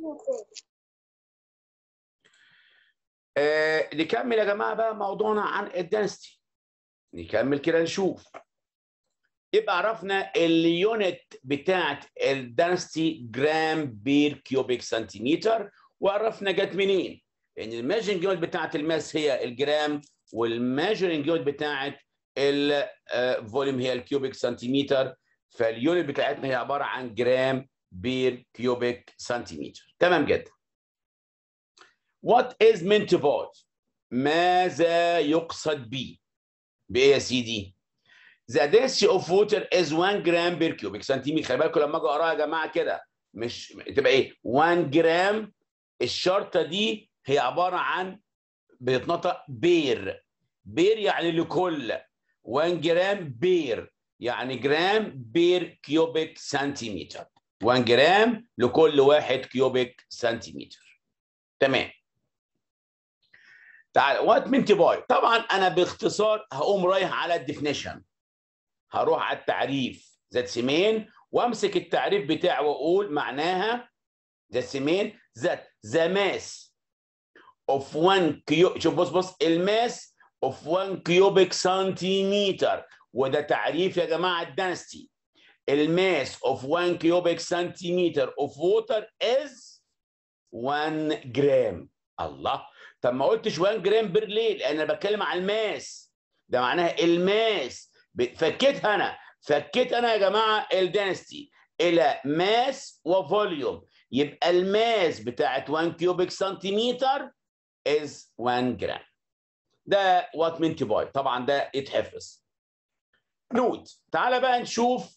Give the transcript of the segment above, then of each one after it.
آه نكمل يا جماعه بقى موضوعنا عن الدنستي نكمل كده نشوف يبقى عرفنا اليونت بتاعت الدنستي جرام بير كيوبيك سنتيمتر وعرفنا جت منين لان الميجرنج يونت بتاعت الماس هي الجرام والميجرنج يونت بتاعت الفوليوم هي الكيوبيك سنتيمتر فاليونت بتاعتنا هي عباره عن جرام بير كيوبيك سنتيمتر تمام جدا What is meant by ماذا يقصد به بايه يا سيدي The density of water is 1 gram per cubic centimeter خلي بالكم لما اجي اقراها يا جماعه كده مش تبقى ايه 1 جرام الشرطه دي هي عباره عن بتتنطق بير بير يعني لكل 1 جرام بير يعني جرام بير كيوبيك سنتيمتر 1 جرام لكل واحد كيوبيك سنتيمتر تمام تعال وات منت باي طبعا انا باختصار هقوم رايح على الديفينيشن هروح على التعريف ذات سيمين وامسك التعريف بتاعه واقول معناها ذات سيمين ذات ذا ماس اوف 1 كيو شوف بص بص الماس اوف 1 كيوبيك سنتيمتر وده تعريف يا جماعه الدنستي الماس اوف 1 كيوبيك سنتيمتر اوف ووتر از 1 جرام الله طب ما قلتش 1 جرام بير ليه؟ لان انا بتكلم على الماس ده معناها الماس فكيتها انا فكيت انا يا جماعه الدنستي الى ماس وفوليوم يبقى الماس بتاعت 1 كيوبيك سنتيمتر از 1 جرام ده وات منت باي طبعا ده يتحفظ نوت تعالى بقى نشوف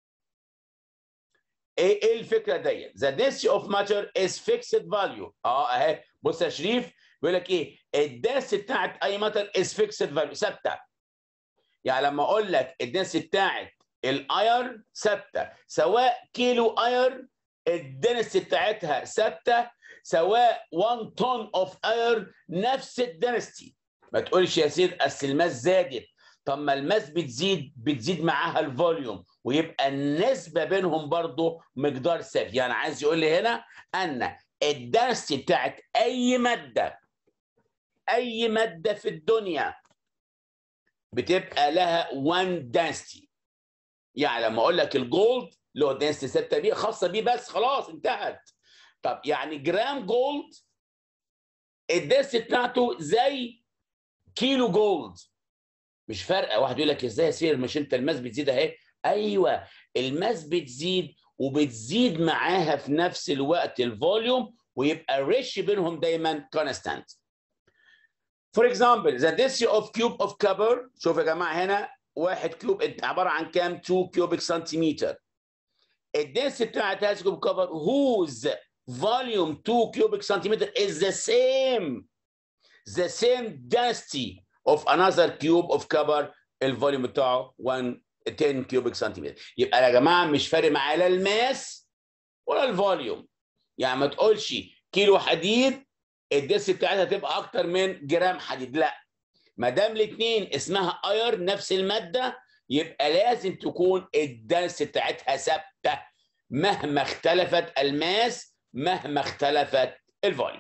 ايه ايه الفكره ديت the density of matter is fixed value اه اهي بص يا شريف بيقول لك ايه الدنسيتي بتاعت اي ماتر از فيكسد فاليو ثابته يعني لما اقول لك الدنسيتي بتاعت الاير ثابته سواء كيلو اير الدنسيتي بتاعتها ثابته سواء 1 طن اوف اير نفس الدنسيتي ما تقولش يا سيد اصل الماس زادت طب ما الماس بتزيد بتزيد معاها الفوليوم ويبقى النسبه بينهم برضه مقدار ثابت يعني عايز يقول لي هنا ان الدنسيتي بتاعت اي ماده اي ماده في الدنيا بتبقى لها 1 دنسيتي يعني لما اقول لك الجولد له دنسيتي ثابته بيه خاصه بيه بس خلاص انتهت طب يعني جرام جولد الدنسيتي بتاعته زي كيلو جولد مش فارقه واحد يقول لك ازاي يا سير مش انت الماس بتزيد اهي ايوه الماس بتزيد وبتزيد معاها في نفس الوقت الفوليوم ويبقى الريش بينهم دايما كونستانت For example, the density of cube of copper شوف يا جماعه هنا واحد كيوب عباره عن كام 2 كيوبيك سنتيمتر الدنسيتي بتاعت هذا كيوب كفر whose volume 2 cubic centimeter is the same the same density of another cube of copper الفوليوم بتاعه 1 10 كيوبيك سنتيمتر يبقى يا جماعه مش فارق معايا لا الماس ولا الفوليوم يعني ما تقولش كيلو حديد الدس بتاعتها تبقى اكتر من جرام حديد لا ما دام الاثنين اسمها اير نفس الماده يبقى لازم تكون الدنس بتاعتها ثابته مهما اختلفت الماس مهما اختلفت الفوليوم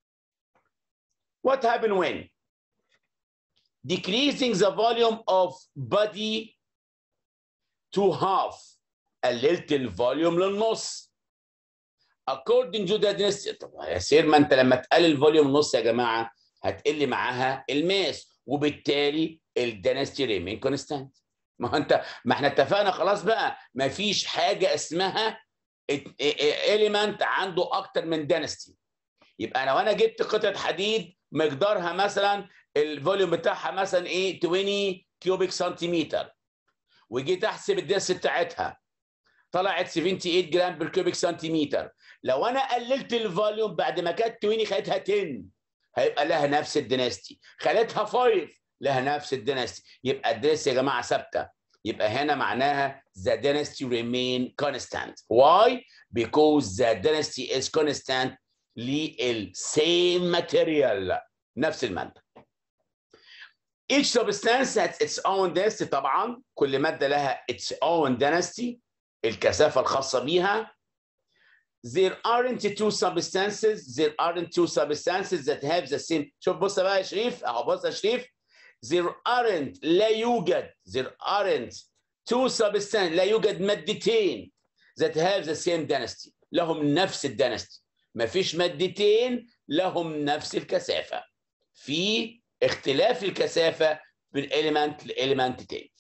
What happened when decreasing the volume of body to half قللت الفوليوم للنص according to the density طب يا سير ما انت لما تقلل الفوليوم نص يا جماعه هتقل معاها الماس وبالتالي الدنستي ريمين كونستانت ما هو انت ما احنا اتفقنا خلاص بقى ما فيش حاجه اسمها اليمنت عنده اكتر من دنستي يبقى لو انا جبت قطعه حديد مقدارها مثلا الفوليوم بتاعها مثلا ايه 20 كيوبيك سنتيمتر وجيت احسب الدنس بتاعتها طلعت 78 جرام بير كيوبيك سنتيمتر لو انا قللت الفوليوم بعد ما كانت 20 خليتها 10 هيبقى لها نفس الدنستي خليتها 5 لها نفس الدنستي يبقى الدنستي يا جماعه ثابته يبقى هنا معناها the dynasty remain constant why because the dynasty is constant لل same material نفس الماده each substance has its own density طبعا كل ماده لها its own density الكثافه الخاصه بيها there aren't two substances there aren't two substances that have the same شوف بص بقى يا شريف اهو بص يا شريف there aren't لا يوجد there aren't two substances لا يوجد مادتين that have the same density لهم نفس الدنستي مفيش مادتين لهم نفس الكثافه في اختلاف الكثافه من element لإليمنت تاني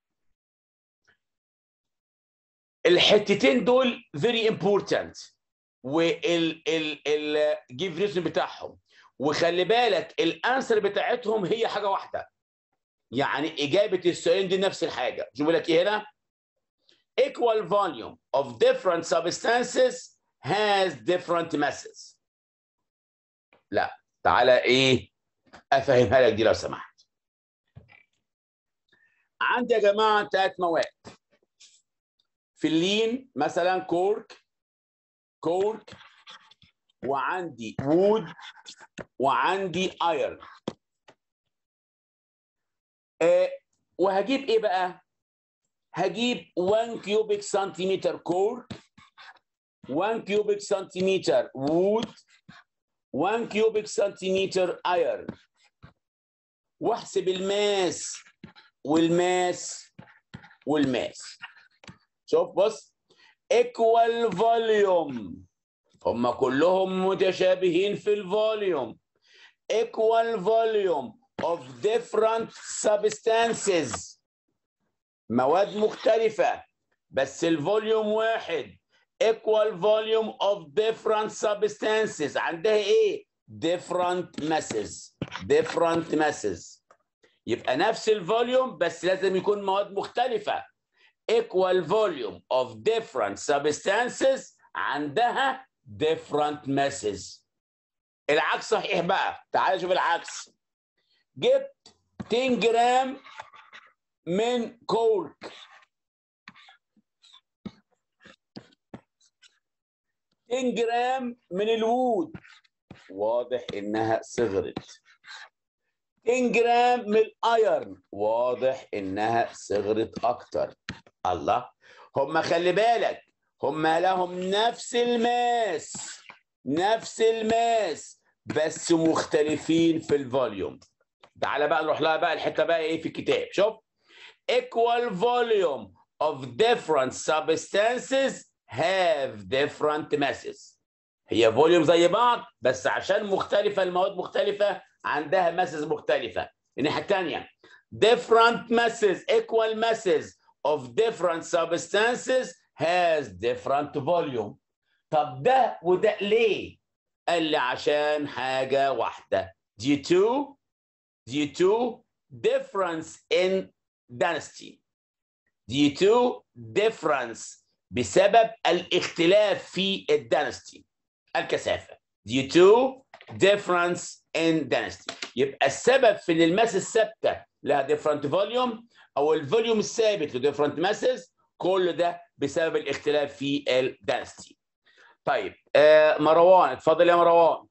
الحتتين دول very important وال ال ال give reason بتاعهم وخلي بالك الانسر بتاعتهم هي حاجه واحده يعني اجابه السؤالين دي نفس الحاجه شوف لك ايه هنا equal volume of different substances has different masses لا تعالى ايه افهمها لك دي لو سمحت عندي يا جماعه ثلاث مواد في اللين مثلا كورك كورك وعندي وود وعندي ايرن آه وهجيب ايه بقى هجيب 1 كيوبيك سنتيمتر كورك 1 كيوبيك سنتيمتر وود 1 كيوبيك سنتيمتر ايرن واحسب الماس والماس والماس شوف بص equal volume هم كلهم متشابهين في الفوليوم equal volume of different substances مواد مختلفة بس الفوليوم واحد equal volume of different substances عندها ايه different masses different masses يبقى نفس الفوليوم بس لازم يكون مواد مختلفة equal volume of different substances عندها different masses العكس صحيح بقى تعال شوف العكس جبت 10 جرام من كورك 10 جرام من الوود واضح انها صغرت 10 جرام من الايرن واضح انها صغرت اكتر الله هم خلي بالك هم لهم نفس الماس نفس الماس بس مختلفين في الفوليوم تعالى بقى نروح لها بقى الحته بقى ايه في الكتاب شوف equal volume of different substances have different masses هي فوليوم زي بعض بس عشان مختلفه المواد مختلفه عندها ماسز مختلفه الناحيه الثانيه different masses equal masses of different substances has different volume طب ده وده ليه؟ قال لي عشان حاجة واحدة due to due to difference in density due to difference بسبب الاختلاف في الدنستي الكثافة due to difference in density يبقى السبب في ان الماس الثابته لها different volume او الفوليوم الثابت ل different masses كل ده بسبب الاختلاف في الدنستي طيب آه مروان اتفضل يا مروان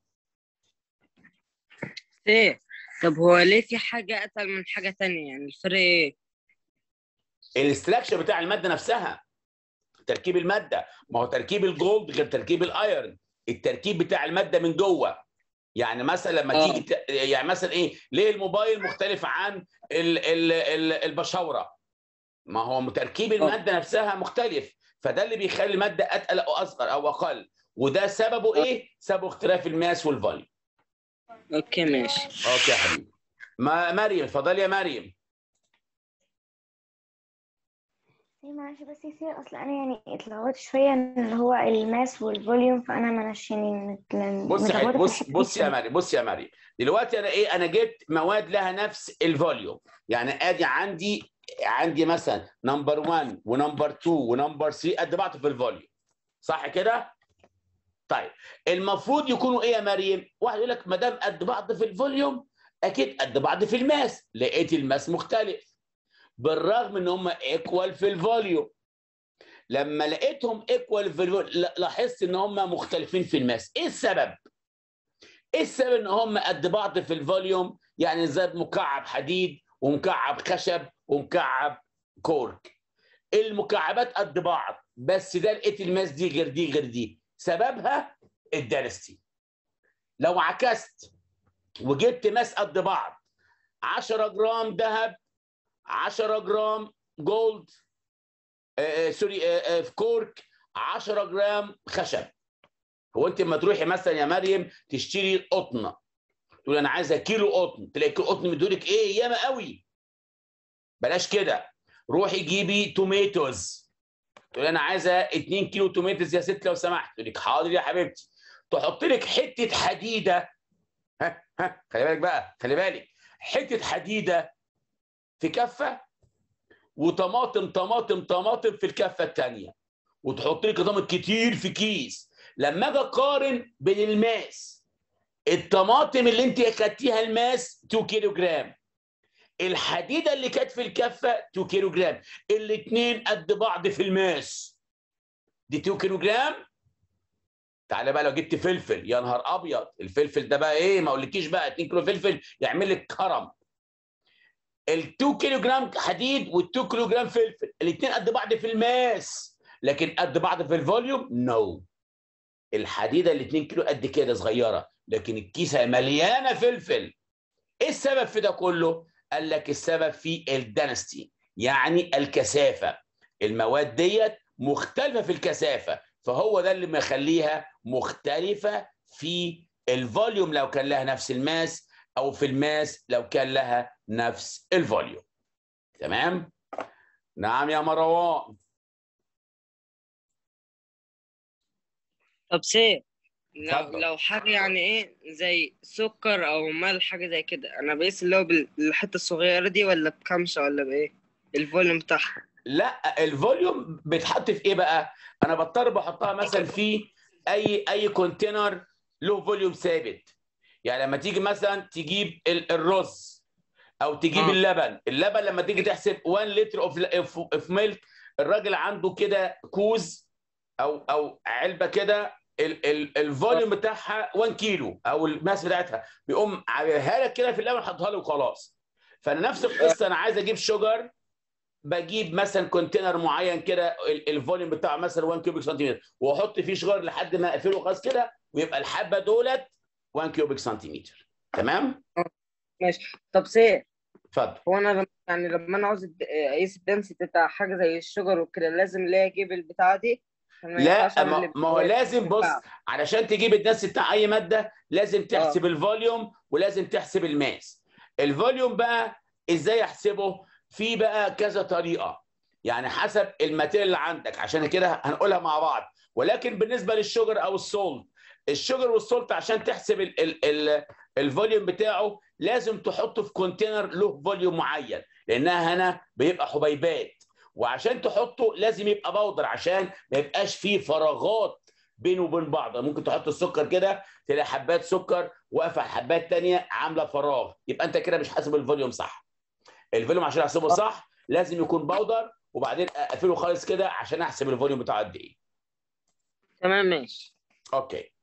ايه طب هو ليه في حاجة أتقل من حاجة تانية يعني الفرق ايه؟ الاستراكشر بتاع الماده نفسها تركيب الماده ما هو تركيب الجولد غير تركيب الايرن التركيب بتاع الماده من جوه يعني مثلا لما آه. تيجي ت... يعني مثلا ايه ليه الموبايل مختلف عن ال... ال... ال... البشاوره ما هو تركيب الماده نفسها مختلف فده اللي بيخلي الماده اتقل او اصغر او اقل وده سببه ايه سببه اختلاف الماس والفوليوم اوكي ماشي اوكي يا حبيبي ما مريم اتفضلي يا مريم ايه معلش بس يصير اصل انا يعني اتلخبطت شويه ان اللي هو الماس والفوليوم فانا مناش يعني مت- بص يا متلخبطة حبيبي في بص الحتة بص يا دي. مريم بص يا مريم دلوقتي انا ايه انا جبت مواد لها نفس الفوليوم يعني ادي عندي عندي مثلا نمبر 1 ونمبر 2 ونمبر 3 قد بعض في الفوليوم صح كده؟ طيب المفروض يكونوا ايه يا مريم؟ واحد يقول لك ما دام قد بعض في الفوليوم اكيد قد بعض في الماس لقيت الماس مختلف بالرغم ان هم ايكوال في الفوليوم لما لقيتهم ايكوال في الفوليوم لا- لاحظت ان هم مختلفين في الماس ايه السبب؟ ايه السبب ان هم قد بعض في الفوليوم يعني زي مكعب حديد ومكعب خشب ومكعب كورك المكعبات قد بعض بس ده لقيت الماس دي غير دي غير دي سببها الدنستي لو عكست وجبت ماس قد بعض 10 جرام ذهب 10 جرام جولد آه، آه، سوري آه، آه، في كورك 10 جرام خشب هو انت لما تروحي مثلا يا مريم تشتري قطن تقول انا عايزه كيلو قطن تلاقي كيلو قطن مدولك ايه ياما قوي بلاش كده روحي جيبي توميتوز تقول انا عايزه 2 كيلو توميتوز يا ست لو سمحت تقول لك حاضر يا حبيبتي تحط لك حته حديده ها ها خلي بالك بقى خلي بالك حته حديده في كفه وطماطم طماطم طماطم في الكفه الثانيه وتحط لك طماطم كتير في كيس لما اجي اقارن بين الماس الطماطم اللي انت خدتيها الماس 2 كيلو جرام الحديده اللي كانت في الكفه 2 كيلو جرام الاثنين قد بعض في الماس دي 2 كيلو جرام تعالى بقى لو جبت فلفل يا نهار ابيض الفلفل ده بقى ايه ما اقولكيش بقى 2 كيلو فلفل يعمل لك كرم ال 2 كيلو جرام حديد وال 2 كيلو جرام فلفل الاثنين قد بعض في الماس لكن قد بعض في الفوليوم نو no. الحديده ال 2 كيلو قد كده صغيره لكن الكيسه مليانه فلفل ايه السبب في ده كله قال لك السبب في الدنستي يعني الكثافه المواد ديت مختلفه في الكثافه فهو ده اللي مخليها مختلفه في الفوليوم لو كان لها نفس الماس او في الماس لو كان لها نفس الفوليوم تمام نعم يا مروان طب سي لو اتفضل. لو حاجة يعني ايه زي سكر او ملح حاجة زي كده انا بقيس اللي هو بالحتة الصغيرة دي ولا بكمشة ولا بايه الفوليوم بتاعها لا الفوليوم بيتحط في ايه بقى انا بضطر بحطها مثلا في اي اي كونتينر له فوليوم ثابت يعني لما تيجي مثلا تجيب ال- الرز او تجيب آه. اللبن اللبن لما تيجي تحسب 1 لتر اوف اوف ميلك الراجل عنده كده كوز او او علبه كده ال- ال- الفوليوم بتاعها 1 كيلو او الماس بتاعتها بيقوم عاملها لك كده في اللبن حطها له وخلاص فانا نفس القصه انا عايز اجيب شوجر بجيب مثلا كونتينر معين كده ال- الفوليوم بتاعه مثلا 1 كيوبيك سنتيمتر واحط فيه شجر لحد ما اقفله خلاص كده ويبقى الحبه دولت 1 كيوبيك سنتيمتر تمام ماشي طب سي اتفضل هو انا لما- يعني لما انا عاوز أد- اقيس الدنسيتي بتاع حاجة زي الشجر وكده لازم ليه اجيب البتاعة دي عشان ما ينفعش لا أعمل ما, اللي ما هو بتاعي. لازم بص علشان تجيب الدنس بتاع اي ماده لازم تحسب الفوليوم ولازم تحسب الماس الفوليوم بقى ازاي احسبه في بقى كذا طريقه يعني حسب الماتيريال اللي عندك عشان كده هنقولها مع بعض ولكن بالنسبه للشجر او السولت الشجر والسولت عشان تحسب ال ال ال الفوليوم بتاعه لازم تحطه في كونتينر له فوليوم معين لانها هنا بيبقى حبيبات وعشان تحطه لازم يبقى بودر عشان ما يبقاش فيه فراغات بينه وبين بعض ممكن تحط السكر كده تلاقي حبات سكر واقفه على حبات تانية عامله فراغ يبقى انت كده مش حاسب الفوليوم صح الفوليوم عشان احسبه صح لازم يكون بودر وبعدين اقفله خالص كده عشان احسب الفوليوم بتاعه قد ايه تمام ماشي اوكي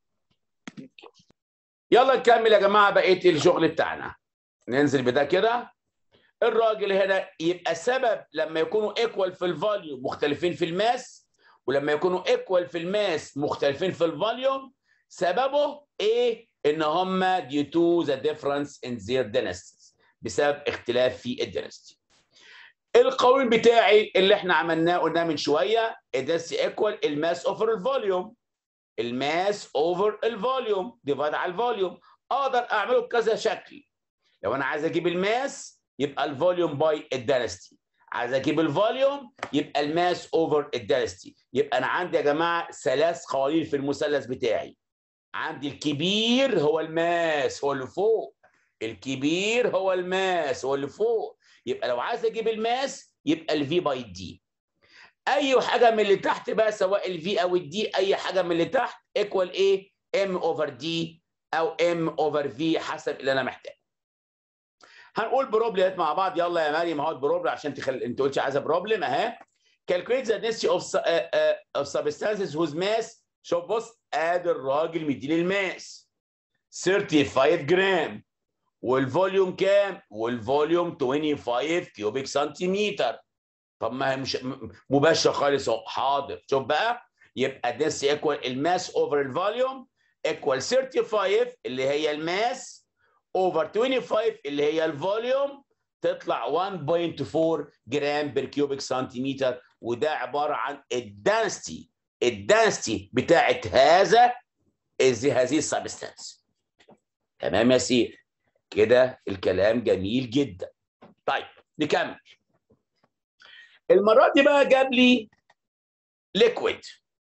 يلا نكمل يا جماعه بقيه الشغل بتاعنا ننزل بده كده الراجل هنا يبقى سبب لما يكونوا ايكوال في الفوليوم مختلفين في الماس ولما يكونوا ايكوال في الماس مختلفين في الفوليوم سببه ايه ان هم due to the difference in their densities بسبب اختلاف في الدنستي القوانين بتاعي اللي احنا عملناه قلناه من شويه الدنسي ايكوال الماس اوفر الفوليوم الماس اوفر الفوليوم ديفايد على الفوليوم اقدر اعمله بكذا شكل لو انا عايز اجيب الماس يبقى الفوليوم باي الدنستي عايز اجيب الفوليوم يبقى الماس اوفر الدنستي يبقى انا عندي يا جماعه ثلاث قوانين في المثلث بتاعي عندي الكبير هو الماس هو اللي فوق الكبير هو الماس هو اللي فوق يبقى لو عايز اجيب الماس يبقى الفي باي دي اي حاجه من اللي تحت بقى سواء الفي او الدي اي حاجه من اللي تحت ايكوال ايه ام اوفر دي او ام اوفر في حسب اللي انا محتاجه هنقول بروبلمات مع بعض يلا يا مريم اهو بروبلم عشان تخل... انت قلتش عايزه بروبلم اهي calculate the density of, su- uh, uh, of substances whose mass شوف بص ادي الراجل مديني الماس 35 جرام والفوليوم كام؟ والفوليوم 25 كيوبيك سنتيمتر طب ما هي مش م- مباشره خالص اهو حاضر شوف بقى يبقى this equal الماس اوفر الفوليوم equal 35 اللي هي الماس over 25 اللي هي الفوليوم تطلع 1.4 جرام بير كيوبيك سنتيمتر وده عباره عن الدانستي الدانستي بتاعت هذا is هذه السبستانس تمام يا سير كده الكلام جميل جدا طيب نكمل المره دي بقى جاب لي liquid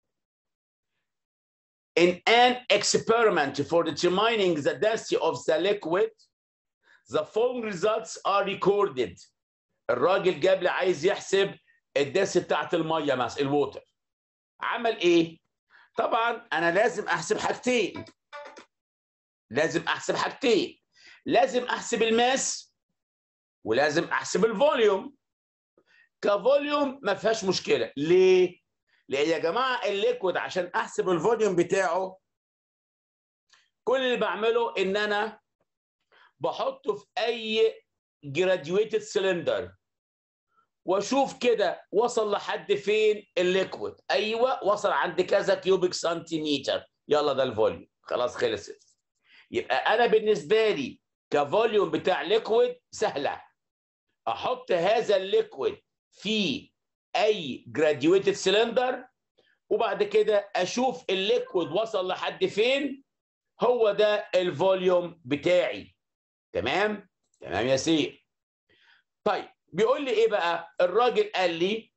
in an experiment for determining the density of the liquid the following results are recorded الراجل جاب لي عايز يحسب الدس بتاعت الميه مثلا الووتر عمل ايه طبعا انا لازم احسب حاجتين لازم احسب حاجتين لازم احسب الماس ولازم احسب الفوليوم كفوليوم ما فيهاش مشكله ليه لان يا جماعه الليكويد عشان احسب الفوليوم بتاعه كل اللي بعمله ان انا بحطه في اي جراديويتد سلندر واشوف كده وصل لحد فين الليكويد ايوه وصل عند كذا كيوبيك سنتيمتر يلا ده الفوليوم خلاص خلصت يبقى انا بالنسبه لي كفوليوم بتاع ليكويد سهله احط هذا الليكويد في اي جراديويتد سلندر وبعد كده اشوف الليكويد وصل لحد فين هو ده الفوليوم بتاعي تمام تمام يا سير طيب بيقول لي ايه بقى الراجل قال لي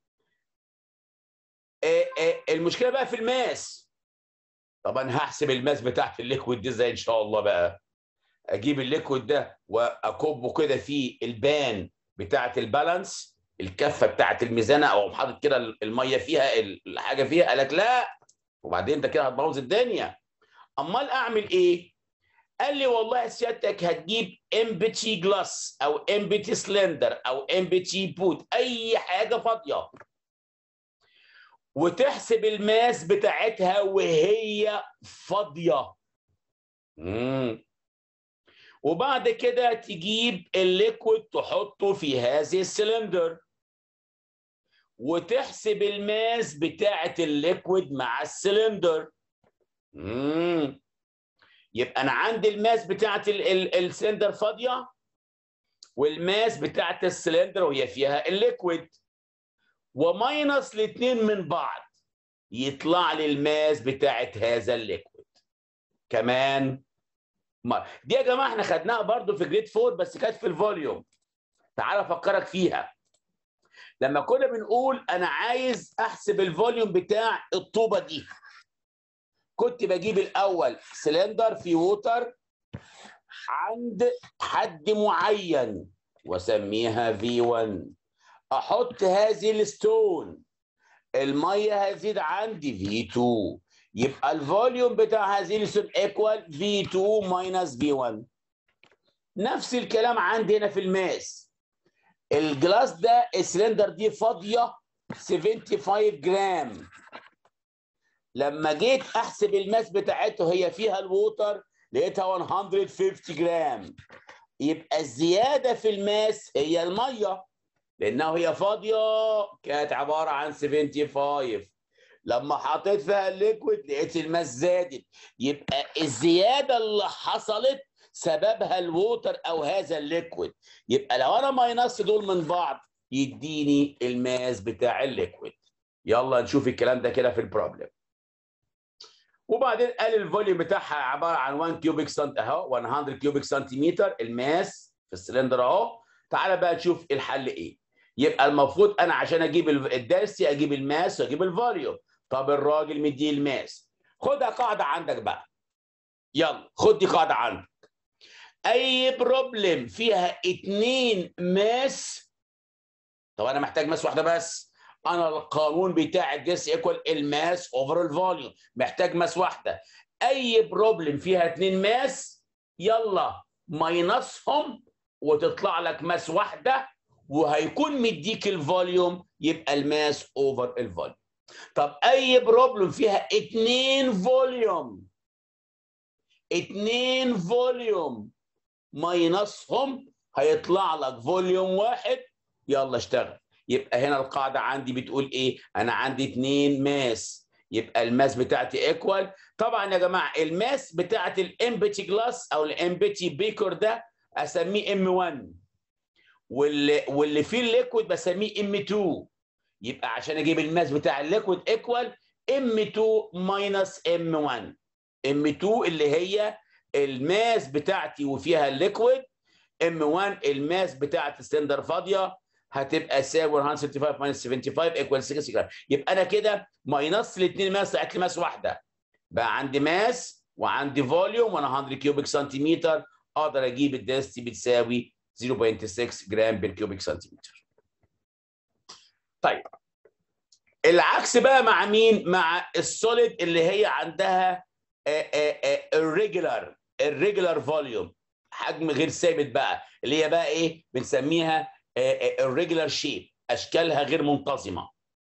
آه آه المشكله بقى في الماس طبعا هحسب الماس بتاعت الليكويد دي ازاي ان شاء الله بقى اجيب الليكويد ده واكبه كده في البان بتاعت البالانس الكفه بتاعت الميزانه او حاطط كده الميه فيها الحاجه فيها قال لك لا وبعدين انت كده هتبوظ الدنيا امال اعمل ايه قال لي والله سيادتك هتجيب ام بي تي جلاس او ام بي تي سلندر او ام بي تي بوت اي حاجه فاضيه وتحسب الماس بتاعتها وهي فاضيه امم وبعد كده تجيب الليكويد تحطه في هذه السلندر وتحسب الماس بتاعه الليكويد مع السلندر امم يبقى انا عندي الماس بتاعه السلندر فاضيه والماس بتاعه السلندر وهي فيها الليكويد وماينس الاثنين من بعض يطلع لي الماس بتاعه هذا الليكويد كمان مرة. دي يا جماعه احنا خدناها برضو في جريد 4 بس كانت في الفوليوم تعال افكرك فيها لما كنا بنقول انا عايز احسب الفوليوم بتاع الطوبه دي كنت بجيب الاول سلندر في ووتر عند حد معين واسميها في 1 احط هذه الستون الميه هتزيد عندي في 2 يبقى الفوليوم بتاع هذه الستون ايكوال في 2 ماينس في 1 نفس الكلام عندي هنا في الماس الجلاس ده السلندر دي فاضيه 75 جرام لما جيت احسب الماس بتاعته هي فيها الووتر لقيتها 150 جرام يبقى الزياده في الماس هي الميه لانه هي فاضيه كانت عباره عن 75 لما حطيت فيها الليكويد لقيت الماس زادت يبقى الزياده اللي حصلت سببها الووتر او هذا الليكويد يبقى لو انا ماينس دول من بعض يديني الماس بتاع الليكويد يلا نشوف الكلام ده كده في البروبلم وبعدين قال الفوليوم بتاعها عباره عن 1 كيوبيك سنت اهو 100 كيوبيك سنتيمتر الماس في السلندر اهو تعالى بقى نشوف الحل ايه يبقى المفروض انا عشان اجيب الدرسي اجيب الماس واجيب الفوليوم طب الراجل مديه الماس خدها قاعده عندك بقى يلا خد دي قاعده عندك اي بروبلم فيها اتنين ماس طب انا محتاج ماس واحده بس انا القانون بتاع الجس ايكوال الماس اوفر الفوليوم محتاج ماس واحده اي بروبلم فيها اتنين ماس يلا ماينسهم وتطلع لك ماس واحده وهيكون مديك الفوليوم يبقى الماس اوفر الفوليوم طب اي بروبلم فيها اتنين فوليوم اتنين فوليوم ماينسهم هيطلع لك فوليوم واحد يلا اشتغل يبقى هنا القاعدة عندي بتقول ايه انا عندي اتنين ماس يبقى الماس بتاعتي ايكوال طبعا يا جماعه الماس بتاعت الامبتي جلاس او الامبتي بيكر ده اسميه ام 1 واللي واللي فيه الليكويد بسميه ام 2 يبقى عشان اجيب الماس بتاع الليكويد ايكوال ام 2 ماينس ام 1 ام 2 اللي هي الماس بتاعتي وفيها الليكويد ام 1 الماس بتاعت السلندر فاضيه هتبقى يساوي 165 ماينس 75 ايكوال 6 جرام يبقى انا كده ماينس الاثنين ماس طلعت لي ماس واحده بقى عندي ماس وعندي فوليوم وانا 100 كيوبيك سنتيمتر اقدر اجيب الدنسيتي بتساوي 0.6 جرام بير كيوبيك سنتيمتر طيب العكس بقى مع مين مع السوليد اللي هي عندها الريجولار الريجولار فوليوم حجم غير ثابت بقى اللي هي بقى ايه بنسميها الريجولار شيب اشكالها غير منتظمه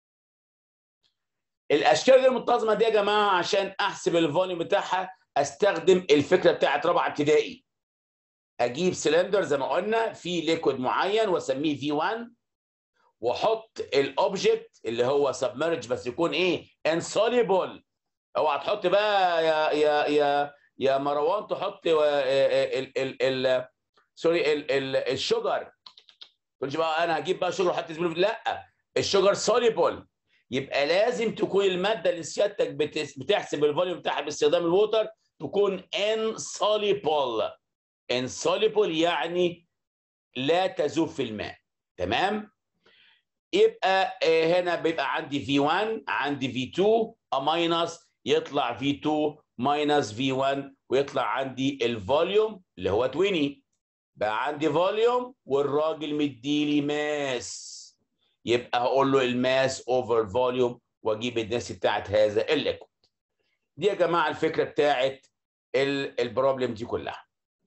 الاشكال غير منتظمه دي يا جماعه عشان احسب الفوليوم بتاعها استخدم الفكره بتاعت رابعه ابتدائي اجيب سلندر زي ما قلنا فيه ليكويد معين واسميه في 1 واحط الاوبجكت اللي هو سبمرج بس يكون ايه انسوليبل اوعى تحط بقى يا يا يا يا مروان تحط ال ال ال سوري ال ال الشجر تقولش بقى انا هجيب بقى شجر واحط لا الشجر سوليبل يبقى لازم تكون الماده اللي سيادتك بتحسب الفوليوم بتاعها باستخدام الووتر تكون insoluble insoluble يعني لا تذوب في الماء تمام يبقى هنا بيبقى عندي V1 عندي V2 ماينس يطلع V2 ماينس V1 ويطلع عندي الفوليوم اللي هو 20 بقى عندي فوليوم والراجل مديلي ماس يبقى هقول له الماس اوفر فوليوم واجيب الناس بتاعت هذا الليكويد دي يا جماعه الفكره بتاعت البروبلم دي كلها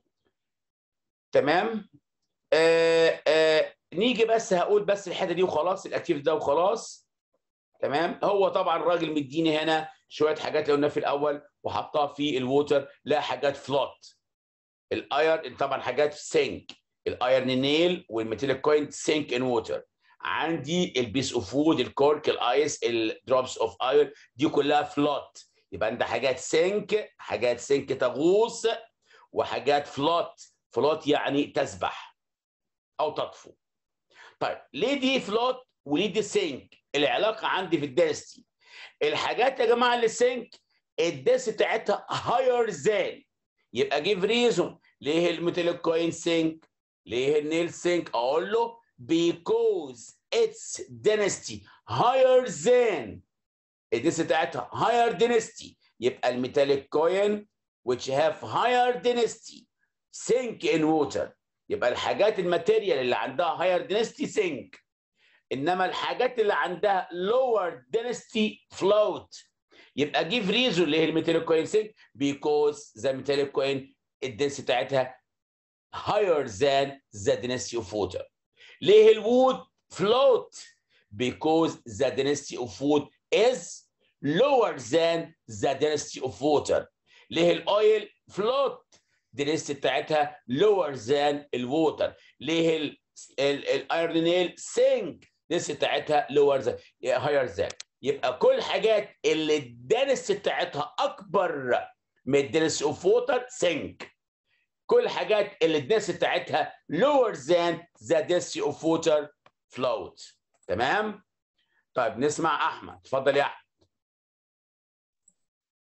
تمام آه آه نيجي بس هقول بس الحته دي وخلاص الاكتيف ده وخلاص تمام هو طبعا الراجل مديني هنا شويه حاجات اللي قلنا في الاول وحطها في الووتر لا حاجات فلوت الايرن طبعا حاجات سينك الايرن نيل والميتاليك كوين سينك ان ووتر عندي البيس اوف فود الكورك الايس الدروبس اوف ايرن دي كلها فلوت يبقى عندي حاجات سينك حاجات سينك تغوص وحاجات فلوت فلوت يعني تسبح او تطفو طيب ليه دي فلوت وليه دي سينك العلاقه عندي في الدنسيتي الحاجات يا جماعه اللي سينك الدنسيتي بتاعتها هاير ذان يبقى جيف ريزون ليه الميتاليك كوين سينك ليه النيل سينك اقول له because its density higher than الدنسيتي بتاعتها higher density يبقى الميتاليك كوين which have higher density sink in water يبقى الحاجات الماتيريال اللي عندها higher density sink انما الحاجات اللي عندها lower density float يبقى give reason ليه الميتاليك كوين sink because the metallic coin الدنسيتي بتاعتها higher than the density of water ليه الوود float because the density of food is lower than the density of water ليه الاويل float density بتاعتها lower than الووتر ليه الايرون نيل sink density بتاعتها lower than higher than يبقى كل حاجات اللي الدنسيتي بتاعتها اكبر من الدنسيتي اوف ووتر sink كل حاجات اللي الدنسيتي بتاعتها lower than the density of water float تمام طيب نسمع احمد اتفضل يا احمد